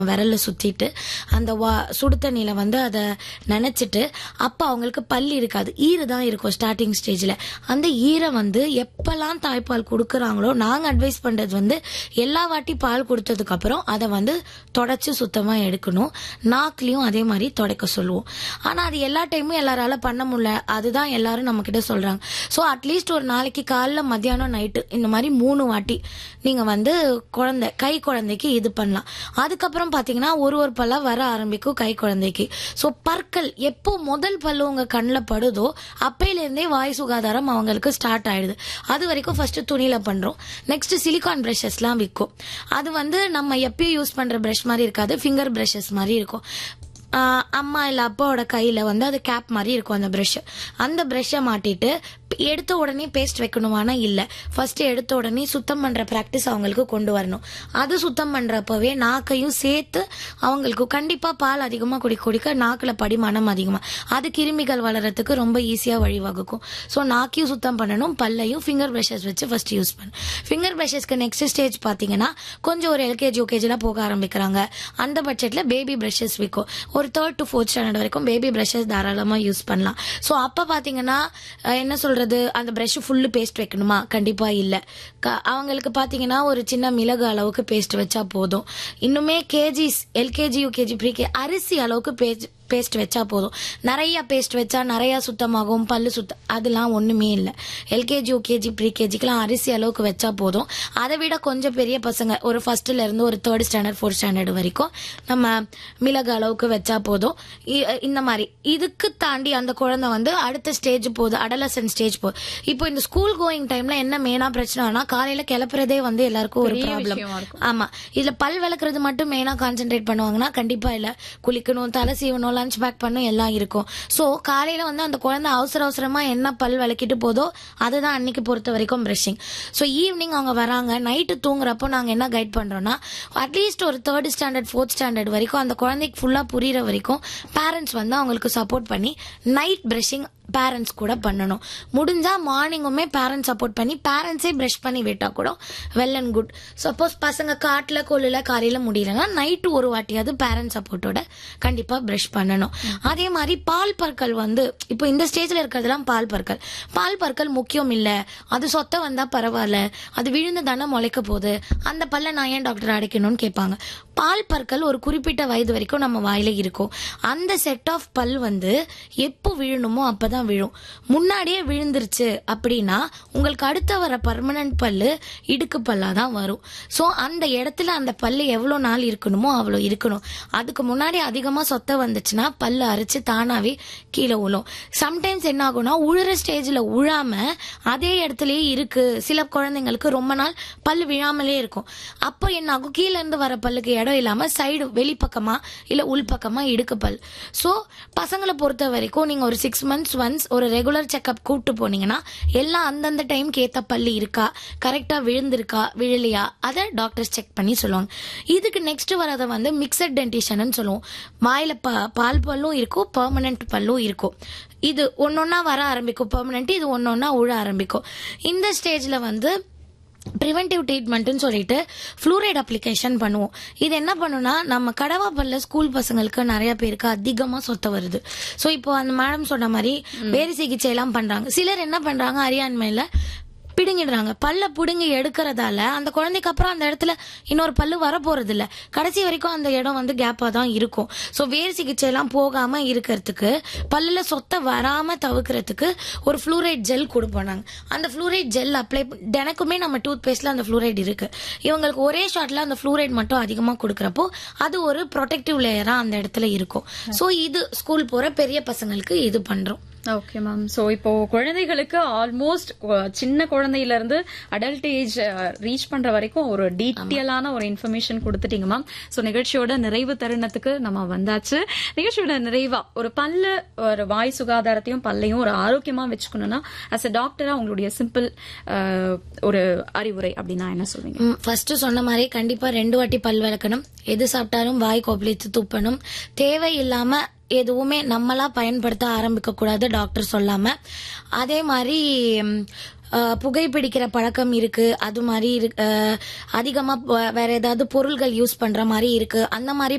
விரல்ல சுத்திட்டு அந்த வா சுடு தண்ணியில வந்து அதை நினைச்சிட்டு அப்ப அவங்களுக்கு பல்லு இருக்காது ஈர தான் இருக்கும் ஸ்டார்டிங் ஸ்டேஜ்ல அந்த ஈரை வந்து எப்பெல்லாம் தாய்ப்பால் கொடுக்கறாங்களோ நாங்க அட்வைஸ் பண்றது வந்து எல்லா வாட்டி பால் கொடுத்ததுக்கு அப்புறம் அதை வந்து தொடச்சு சுத்தமா எடுக்கணும் நாக்குலயும் அதே மாதிரி துடைக்க சொல்லுவோம் ஆனா அது எல்லா டைமும் எல்லாரால பண்ண முடியல அதுதான் எல்லாரும் நம்ம கிட்ட சொல்றாங்க சோ அட்லீஸ்ட் ஒரு நாளைக்கு காலைல மத்தியானம் நைட்டு இந்த மாதிரி மூணு வாட்டி நீங்க வந்து குழந்தை கை குழந்தைக்கு இது பண்ணலாம் அதுக்கப்புறம் பாத்தீங்கன்னா ஒரு ஒரு பல்லா வர ஆரம்பிக்கும் கை குழந்தைக்கு சோ பற்கள் எப்போ முதல் பல்லு உங்க கண்ணில் படுதோ அப்பையில இருந்தே வாய் சுகாதாரம் அவங்களுக்கு ஸ்டார்ட் ஆயிடுது அது வரைக்கும் ஃபர்ஸ்ட் துணியில பண்றோம் நெக்ஸ்ட் சிலிகான் பிரஷஸ்லாம் விற்கும் அது வந்து நம்ம எப்பயும் யூஸ் பண்ற பிரஷ் மாதிரி இருக்காது ஃபிங்கர் பிரஷஸ் மாதிரி இருக்கும் ஆஹ் அம்மா இல்ல அப்பாவோட கையில வந்து அது கேப் மாதிரி இருக்கும் அந்த பிரஷ் அந்த பிரஷ்ஷை மாட்டிட்டு எடுத்த உடனே பேஸ்ட் வைக்கணுமானா இல்ல ஃபர்ஸ்ட் எடுத்த உடனே சுத்தம் பண்ற பிராக்டிஸ் அவங்களுக்கு கொண்டு வரணும் அது சுத்தம் பண்றப்பவே நாக்கையும் சேர்த்து அவங்களுக்கு கண்டிப்பா பால் அதிகமா குடிக்க குடிக்க நாக்குல படிமானம் அதிகமா அது கிருமிகள் வளர்றதுக்கு ரொம்ப ஈஸியா வழிவகுக்கும் ஸோ நாக்கையும் சுத்தம் பண்ணணும் பல்லையும் ஃபிங்கர் பிரஷஸ் வச்சு ஃபர்ஸ்ட் யூஸ் பண்ணணும் ஃபிங்கர் பிரஷஸ்க்கு நெக்ஸ்ட் ஸ்டேஜ் பாத்தீங்கன்னா கொஞ்சம் ஒரு எல்கேஜி யூகேஜிலாம் போக ஆரம்பிக்கிறாங்க அந்த பட்ஜெட்ல பேபி பிரஷஸ் விற்கும் ஒரு தேர்ட் டு ஃபோர்த் ஸ்டாண்டர்ட் வரைக்கும் பேபி பிரஷஸ் தாராளமா யூஸ் பண்ணலாம் ஸோ அப்ப பாத்தீங்கன்னா அஹ், என்ன சொல்றது அந்த பிரஷ் ஃபுல்லு பேஸ்ட் வைக்கணுமா கண்டிப்பா இல்ல க- அவங்களுக்கு பாத்தீங்கன்னா ஒரு சின்ன மிளகு அளவுக்கு பேஸ்ட் வச்சா போதும் இன்னுமே கேஜிஸ் எல்கேஜி யூகேஜி ப்ரீகே அரிசி அளவுக்கு பேஸ்ட் பேஸ்ட் வச்சா போதும் நிறைய பேஸ்ட் வச்சா நிறைய சுத்தமாகும் பல்லு சுத்த அதெல்லாம் ஒண்ணுமே இல்லை எல்கேஜி யூகேஜி ப்ரீகேஜிக்கெல்லாம் அரிசி அளவுக்கு வச்சா போதும் அதை விட கொஞ்சம் பெரிய பசங்க ஒரு ஃபர்ஸ்ட்ல இருந்து ஒரு தேர்ட் ஸ்டாண்டர்ட் ஃபோர்த் ஸ்டாண்டர்ட் வரைக்கும் நம்ம மிளகு அளவுக்கு வச்சா போதும் இ- இந்த மாதிரி இதுக்கு தாண்டி அந்த குழந்தை வந்து அடுத்த ஸ்டேஜ் போகுது அடலசன் ஸ்டேஜ் போகுது இப்போ இந்த ஸ்கூல் கோயிங் டைம்ல என்ன மெயினா பிரச்சனைனா காலையில கிளப்புறதே வந்து எல்லாருக்கும் ஒரு பெரிய ப்ராப்ளம் விஷயமா இருக்கும். ஆமா இதுல பல் விளக்குறது மட்டும் மெயினா கான்சென்ட்ரேட் பண்ணுவாங்கன்னா கண்டிப்பா இல்ல குளிக்கணும் தலை சீவணும் லஞ்ச் பேக் பண்ணும் எல்லாம் இருக்கும் சோ காலையில வந்து அந்த குழந்தை அவசர அவசரமா என்ன பல் விளக்கிட்டு போதோ அதுதான் அன்னைக்கு பொறுத்த வரைக்கும் பிரஷிங் சோ ஈவினிங் அவங்க வராங்க நைட்டு தூங்குறப்போ நாங்க என்ன கைட் பண்றோம்னா அட்லீஸ்ட் ஒரு தேர்ட் ஸ்டாண்டர்ட் ஃபோர்த் ஸ்டாண்டர்ட் வரைக்கும் அந்த குழந்தைக்கு ஃபுல்லா புரியுற வரைக்கும் பேரண்ட்ஸ் வந்து அவங்களுக்கு சப்போர்ட் பண்ணி நைட் பிரஷிங் பேரண்ட்ஸ் கூட பண்ணணும் முடிஞ்சா மார்னிங்குமே பேரண்ட்ஸ் சப்போர்ட் பண்ணி பேரண்ட்ஸே பிரஷ் பண்ணி விட்டா கூட வெல் அண்ட் குட் சப்போஸ் பசங்க காட்டுல கொல்லுல காலையில முடியலன்னா நைட்டு ஒரு வாட்டியாவது பேரண்ட்ஸ் சப்போர்ட்டோட கண்டிப்பா பிரஷ் பண்ணணும் அதே மாதிரி பால் பற்கள் வந்து இப்போ இந்த ஸ்டேஜ்ல இருக்கிறதுலாம் பால் பற்கள் பால் பற்கள் முக்கியம் இல்ல அது சொத்த வந்தா பரவாயில்ல அது விழுந்து தானே முளைக்க போகுது அந்த பல்ல நான் ஏன் டாக்டர் அடைக்கணும்னு கேட்பாங்க பால் பற்கள் ஒரு குறிப்பிட்ட வயது வரைக்கும் நம்ம வாயில இருக்கும் அந்த செட் ஆஃப் பல் வந்து எப்போ விழணுமோ அப்பதான் விழும் முன்னாடியே விழுந்துருச்சு அப்படின்னா உங்களுக்கு அடுத்த வர பர்மனன்ட் பல்லு இடுக்கு பல்லா தான் வரும் சோ அந்த இடத்துல அந்த பல்லு எவ்வளவு நாள் இருக்கணுமோ அவ்வளோ இருக்கணும் அதுக்கு முன்னாடி அதிகமா சொத்த வந்துச்சுன்னா பல்லு அரைச்சு தானாவே கீழே விழும் சம்டைம்ஸ் என்ன ஆகும்னா உழுற ஸ்டேஜ்ல உழாம அதே இடத்துலயே இருக்கு சில குழந்தைங்களுக்கு ரொம்ப நாள் பல்லு விழாமலே இருக்கும் அப்போ என்ன ஆகும் கீழ இருந்து வர பல்லுக்கு இடம் இல்லாம சைடு வெளிப்பக்கமா இல்ல உள்பக்கமா இடுக்கு பல் சோ பசங்களை பொறுத்த வரைக்கும் நீங்க ஒரு சிக்ஸ் மந்த்ஸ் ஒன்ஸ் ஒரு ரெகுலர் செக்அப் கூட்டு போனீங்கன்னா எல்லாம் அந்தந்த டைம்க்கு ஏத்த பல்லு இருக்கா கரெக்டா விழுந்திருக்கா விழலையா அதை டாக்டர்ஸ் செக் பண்ணி சொல்லுவாங்க இதுக்கு நெக்ஸ்ட் வரத வந்து மிக்சட் டென்டிஷன் சொல்லுவோம் வாயில ப- பால் பல்லும் இருக்கும் பெர்மனன்ட் பல்லும் இருக்கும் இது ஒன்னொன்னா வர ஆரம்பிக்கும் பெர்மனன்ட் இது ஒன்னொன்னா உழ ஆரம்பிக்கும் இந்த ஸ்டேஜ்ல வந்து ப்ரிவென்டிவ் ட்ரீட்மெண்ட்னு சொல்லிட்டு ஃப்ளூரைட் அப்ளிகேஷன் பண்ணுவோம் இது என்ன பண்ணுனா நம்ம கடவா பல்ல ஸ்கூல் பசங்களுக்கு நிறைய பேருக்கு அதிகமா சொத்த வருது ஸோ இப்போ அந்த மேடம் சொன்ன மாதிரி வேறு சிகிச்சை எல்லாம் பண்றாங்க சிலர் என்ன பண்றாங்க அறியாண்மையில பிடுங்கிடுறாங்க பல்ல புடுங்கி எடுக்கிறதால அந்த குழந்தைக்கு அப்புறம் அந்த இடத்துல இன்னொரு பல்லு வர போறது இல்ல கடைசி வரைக்கும் அந்த இடம் வந்து கேப்பா தான் இருக்கும் சோ வேர் சிகிச்சை எல்லாம் போகாம இருக்கிறதுக்கு பல்லுல சொத்த வராம தவிர்க்கிறதுக்கு ஒரு ஃப்ளூரைட் ஜெல் கொடுப்போம் நாங்க அந்த ஃப்ளூரைட் ஜெல் அப்ளை எனக்குமே நம்ம டூத் பேஸ்ட்ல அந்த ஃப்ளூரைட் இருக்கு இவங்களுக்கு ஒரே ஷாட்ல அந்த ஃப்ளூரைட் மட்டும் அதிகமா கொடுக்கறப்போ அது ஒரு ப்ரொடெக்டிவ் லேயரா அந்த இடத்துல இருக்கும் சோ இது ஸ்கூல் போற பெரிய பசங்களுக்கு இது பண்றோம் ஓகே மேம் சோ இப்போ குழந்தைகளுக்கு ஆல்மோஸ்ட் சின்ன குழந்தையில இருந்து அடல்ட் ஏஜ் ரீச் பண்ற வரைக்கும் ஒரு டீட்டெயிலான ஒரு இன்ஃபர்மேஷன் கொடுத்துட்டீங்க மேம் சோ நிகழ்ச்சியோட நிறைவு தருணத்துக்கு நம்ம வந்தாச்சு நிகழ்ச்சியோட நிறைவா ஒரு பல்லு ஒரு வாய் சுகாதாரத்தையும் பல்லையும் ஒரு ஆரோக்கியமா வச்சுக்கணும்னா அஸ் அ டாக்டரா உங்களுடைய சிம்பிள் ஒரு அறிவுரை அப்படின்னா என்ன சொல்வீங்க ஃபர்ஸ்ட் சொன்ன மாதிரி கண்டிப்பா ரெண்டு வாட்டி பல் விளக்கணும் எது சாப்பிட்டாலும் வாய் கொப்பளித்து துப்பணும் தேவையில்லாம எதுவுமே நம்மளா பயன்படுத்த ஆரம்பிக்க கூடாது டாக்டர் சொல்லாம அதே மாதிரி ம், அஹ், புகைப்பிடிக்கிற பழக்கம் இருக்கு அது மாதிரி இருக்கு அஹ், அதிகமா ப- வேற ஏதாவது பொருள்கள் யூஸ் பண்ற மாதிரி இருக்கு அந்த மாதிரி